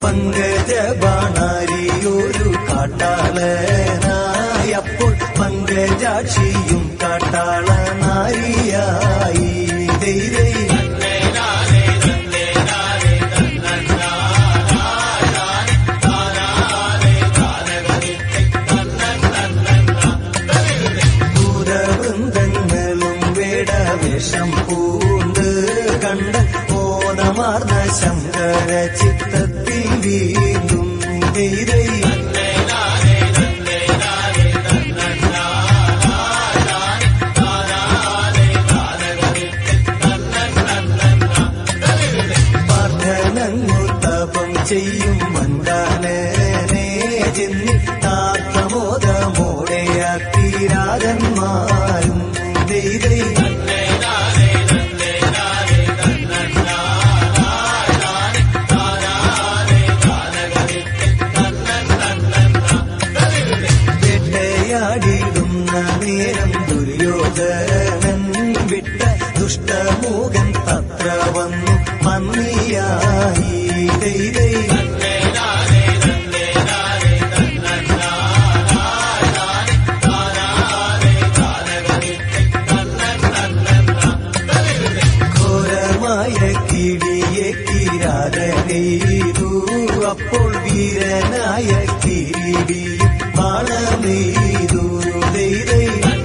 പങ്കജ ബാണാരിയൊരു കാട്ടാളനായപ്പോൾ പങ്കജാക്ഷിയും കാട്ടാളനാരിയായി ധൈര്യ ഭൂതവൃന്ദങ്ങളും വേടവേഷം പൂണ്ട് കണ്ട ഓണമാർന്ന ശങ്കര ചിത്തത്തിൽ വീണ്ടും ധൈര്യ പ്രാർത്ഥനങ്ങു തപം ചെയ്യും മന്ദാനനെ ചെന്നി താത്തമോദമോടെ അക്കിരാജന്മാരും ധൈര്യ വേട്ടയാടിടുന്ന നേരം ദുര്യോധനൻ വിട്ട ദുഷ്ടമൂകൻ തത്ര വന്നു മന്നിയായി ധൈര്യ ഘോരമായ കിടിയെ കിരാതനെയ്തു അപ്പോൾ വീരനായ കിരീടിയും ബാണമെയ്തു ധൈര്യ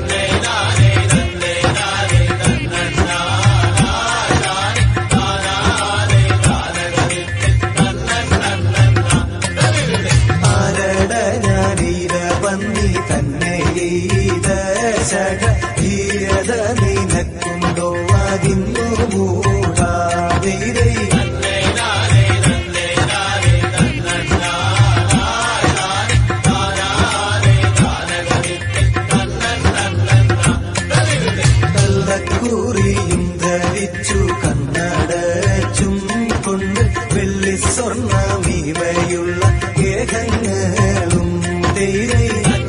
ആരടനീര പന്നി തന്നെ എയ്ത ശക ധീരത നിനക്കുണ്ടോ അതിന്നു മൂടാതിരൈ കള്ളക്കൂറിയും ധരിച്ചു കണ്ണടച്ചും കൊണ്ട് വെള്ളി സ്വർണ്ണമിവയുള്ള ഏകങ്ങളും ധൈര്യ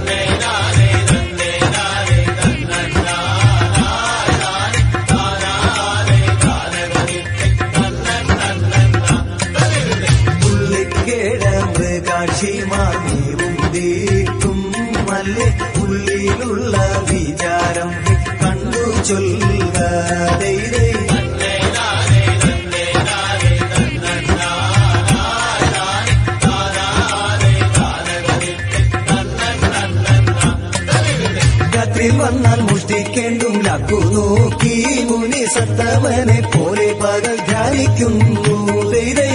പുള്ളിക്കേട മൃഗാക്ഷിമാർമേവും ദീക്കും മല്ലെ ഉള്ളിലുള്ള വിചാരം കണ്ടു ചൊല്ലുക ധൈര്യ രാത്രി വന്നാൽ മുഷ്ടിക്കേണ്ടും ലക്കു നോക്കി മുനി സത്തമനെ പോലെ പകൽ ധ്യാനിക്കുന്നു ധൈര്യ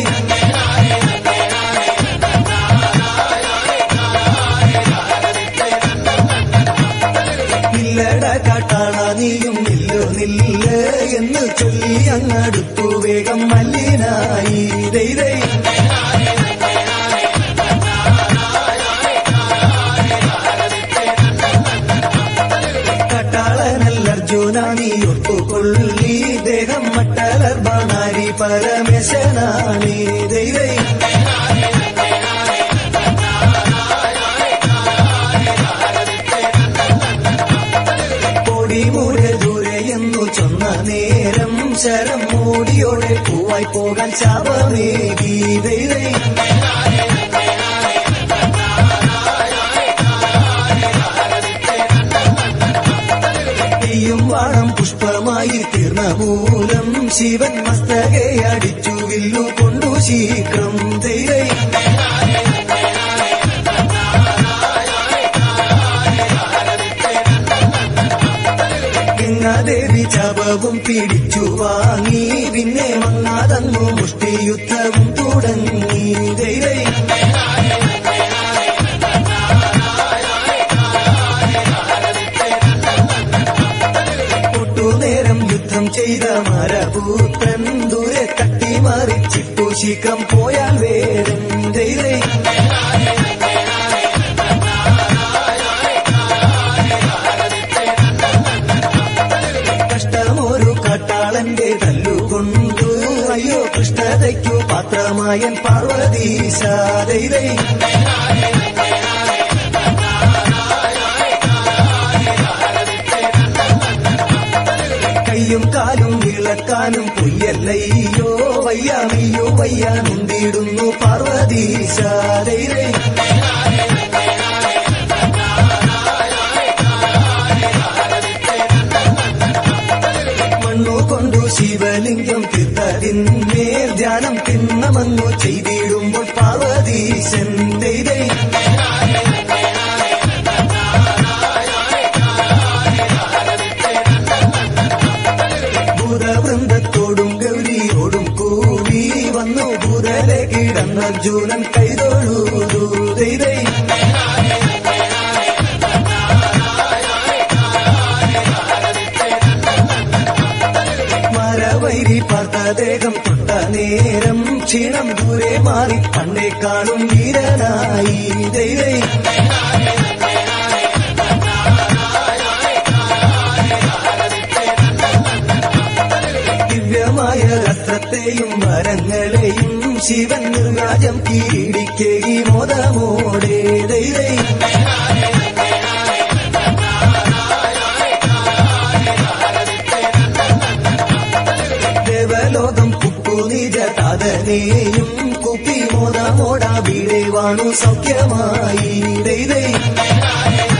ഇല്ലട കാട്ടാള നീയും നില്ലോ നില്ല എന്ന് ചൊല്ലി അങ്ങടുത്തു വേഗം മല്ലിനായി ധൈര്യ കട്ടാളനല്ല അർജുന നീ ഒത്തുകൊള്ളി ദേഹം മട്ടലർ ബാണാരി പരമേശനാണി ധൈര്യ പൊടി മൂടെ ദൂരെ എന്നു ചൊന്ന നേരം ശരം മൂടിയോടെ പൂവായി പോകാൻ ശാപമേകി ധൈര്യ തീയും വാണം പുഷ്പമായി തീർന്ന മൂലം ശിവൻ മസ്തകെ അടിച്ചു വില്ലു കൊണ്ടു ശീഘ്രം ധൈര്യ ഗംഗാദേവി ചപവും പിടിച്ചു വാങ്ങി പിന്നെ മങ്ങാതങ്ങു മുഷ്ടിയുദ്ധവും തുടങ്ങി ധൈര്യ ഒട്ടുനേരം യുദ്ധം ചെയ്ത മരപൂത്രൻ ദൂരെ തട്ടി മറിച്ചിട്ടു ശീഘ്രം പോയാൽ വേദം ധൈര്യ കഷ്ടമൊരു കാട്ടാളന്റെ തല്ലുകൊണ്ടു അയ്യോ കൃഷ്ണതയ്ക്കു പാത്രമായൻ പാർവതീശ ധൈര്യ കൈയും കാലും വിള തുറക്കാനും പൊയ്യല്ലയ്യോ വയ്യാമയ്യോ വയ്യാനുണ്ടിടുന്നു പാർവതീശ ദൈവേ മണ്ണു കൊണ്ടു ശിവലിംഗം തീർത്തതിന്മേൽ ധ്യാനം തിന്നമങ്ങു ചെയ്തിടുമ്പോൾ പാർവതീശൻ ദൈവേ ഭൂതവൃന്ദത്തോടും ഗൗരിയോടും കൂടി വന്നു ഭൂതലെ കിടന്ന അർജുനൻ കൈതൊഴുതു ദൈവേ മരവൈരി പാർത്ത ദേഹം തൊട്ട നേരം ക്ഷീണം ദൂരെ മാറി പണ്ടേ കാണും വീരനായി ദൈവേ ദിവ്യമായ അസ്ത്രത്തെയും മരങ്ങളെയും ശിവൻ നിർവാജം കീടിക്കേകി മോദമോടെ ദൈവേ ദേവലോകം കുക്കു നിജ താതനെയും കുപ്പി മോദമോട വീടെ വാണു സൗഖ്യമായി ദൈവേ